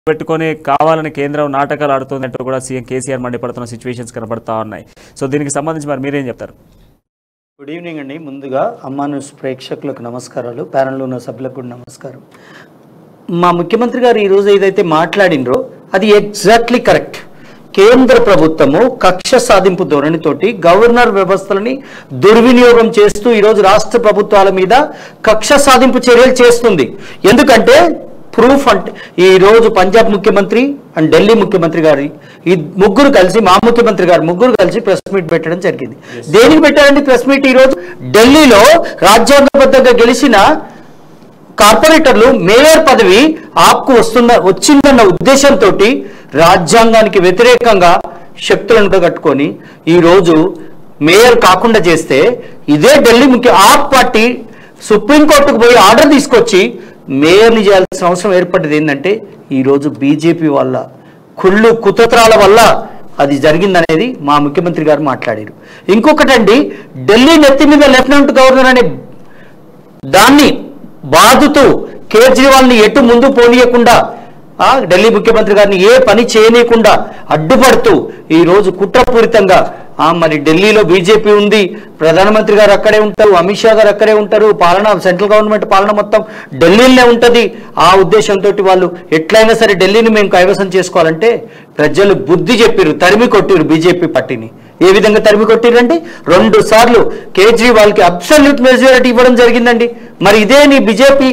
పెట్టుకొని కావాలని కేంద్రం నాటకాలు ఆడుతుందంటూ కూడా సీఎం కేసీఆర్ మండిపడుతున్న సిచ్యువేషన్స్ కనబడతా ఉన్నాయి సో దీనికి సంబంధించి మరి మీరేం చెప్తారు గుడ్ ఈవినింగ్ అండి ముందుగా అమ్మా న్యూస్ ప్రేక్షకులకు నమస్కారాలు ప్యానల్లో ఉన్న సభ్యులకు కూడా నమస్కారం మా ముఖ్యమంత్రి గారు ఈరోజు ఏదైతే మాట్లాడినరో అది ఎగ్జాక్ట్లీ కరెక్ట్ కేంద్ర ప్రభుత్వము కక్ష సాధింపు ధోరణితోటి గవర్నర్ వ్యవస్థలని దుర్వినియోగం చేస్తూ ఈరోజు రాష్ట్ర ప్రభుత్వాల మీద కక్ష సాధింపు చర్యలు చేస్తుంది ఎందుకంటే ప్రూఫ్ అంటే ఈ రోజు పంజాబ్ ముఖ్యమంత్రి అండ్ ఢిల్లీ ముఖ్యమంత్రి గారి ఈ ముగ్గురు కలిసి మా ముఖ్యమంత్రి గారు ముగ్గురు కలిసి ప్రెస్ మీట్ పెట్టడం జరిగింది దేనికి పెట్టారండి ప్రెస్ మీట్ ఈ రోజు ఢిల్లీలో రాజ్యాంగబద్ధంగా గెలిచిన కార్పొరేటర్లు మేయర్ పదవి ఆప్కు వస్తుంద వచ్చిందన్న ఉద్దేశంతో రాజ్యాంగానికి వ్యతిరేకంగా శక్తులను కట్టుకొని ఈ రోజు మేయర్ కాకుండా చేస్తే ఇదే ఢిల్లీ ముఖ్య ఆప్ పార్టీ సుప్రీంకోర్టుకు పోయి ఆర్డర్ తీసుకొచ్చి మేయర్ని చేయాల్సిన అవసరం ఏర్పడ్డది ఏంటంటే ఈరోజు బీజేపీ వల్ల కుళ్ళు కుతంత్రాల వల్ల అది జరిగిందనేది మా ముఖ్యమంత్రి గారు మాట్లాడారు ఇంకొకటండి ఢిల్లీ నెత్తి మీద లెఫ్టినెంట్ గవర్నర్ అనే దాన్ని బాదుతూ కేజ్రీవాల్ని ఎటు ముందు పోనీయకుండా ఆ, ఢిల్లీ ముఖ్యమంత్రి గారిని ఏ పని చేయనీయకుండా అడ్డుపడుతూ ఈ రోజు కుట్రపూరితంగా ఆ, మరి ఢిల్లీలో బీజేపీ ఉంది ప్రధానమంత్రి గారు అక్కడే ఉంటారు అమిత్ షా గారు అక్కడే ఉంటారు పాలన సెంట్రల్ గవర్నమెంట్ పాలన మొత్తం ఢిల్లీలోనే ఉంటుంది ఆ ఉద్దేశంతో వాళ్ళు ఎట్లయినా సరే ఢిల్లీని మేము కైవసం చేసుకోవాలంటే ప్రజలు బుద్ధి చెప్పిరు తరిమి కొట్టిరు బీజేపీ పార్టీని ఏ విధంగా తరిమి కొట్టిరండి రెండు సార్లు కేజ్రీవాల్కి అబ్సల్యూట్ మెజారిటీ ఇవ్వడం జరిగిందండి మరి ఇదే నీ బీజేపీ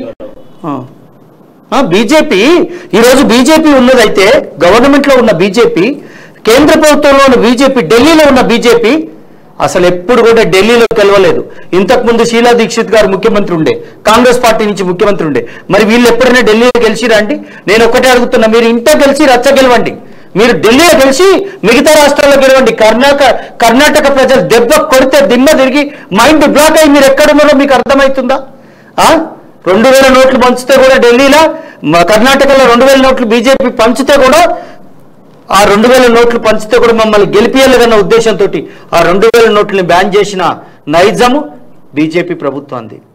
బీజేపీ ఈరోజు బీజేపీ ఉన్నదైతే గవర్నమెంట్లో ఉన్న బీజేపీ కేంద్ర ప్రభుత్వంలో ఉన్న బీజేపీ ఢిల్లీలో ఉన్న బీజేపీ అసలు ఎప్పుడు కూడా ఢిల్లీలో గెలవలేదు ఇంతకుముందు షీలా దీక్షిత్ గారు ముఖ్యమంత్రి ఉండే కాంగ్రెస్ పార్టీ నుంచి ముఖ్యమంత్రి ఉండే మరి వీళ్ళు ఎప్పుడైనా ఢిల్లీలో గెలిచిరా అండి నేను ఒకటే అడుగుతున్నా మీరు ఇంట గెలిచి రచ్చ గెలవండి మీరు ఢిల్లీలో గెలిచి మిగతా రాష్ట్రాల్లో గెలవండి కర్ణాటక కర్ణాటక ప్రజలు దెబ్బ కొడితే దిమ్మ తిరిగి మైండ్ బ్లాక్ అయ్యి మీరు ఎక్కడున్నారో మీకు అర్థమవుతుందా ఆ? రెండు వేల నోట్లు పంచితే కూడా ఢిల్లీలో మ- కర్ణాటకలో రెండు వేల నోట్లు బీజేపీ పంచితే కూడా ఆ రెండు వేల నోట్లు పంచితే కూడా మమ్మల్ని గెలిపియాలన్న ఉద్దేశంతో ఆ రెండు వేల నోట్లని బ్యాన్ చేసిన నైజము బీజేపీ ప్రభుత్వాన్ని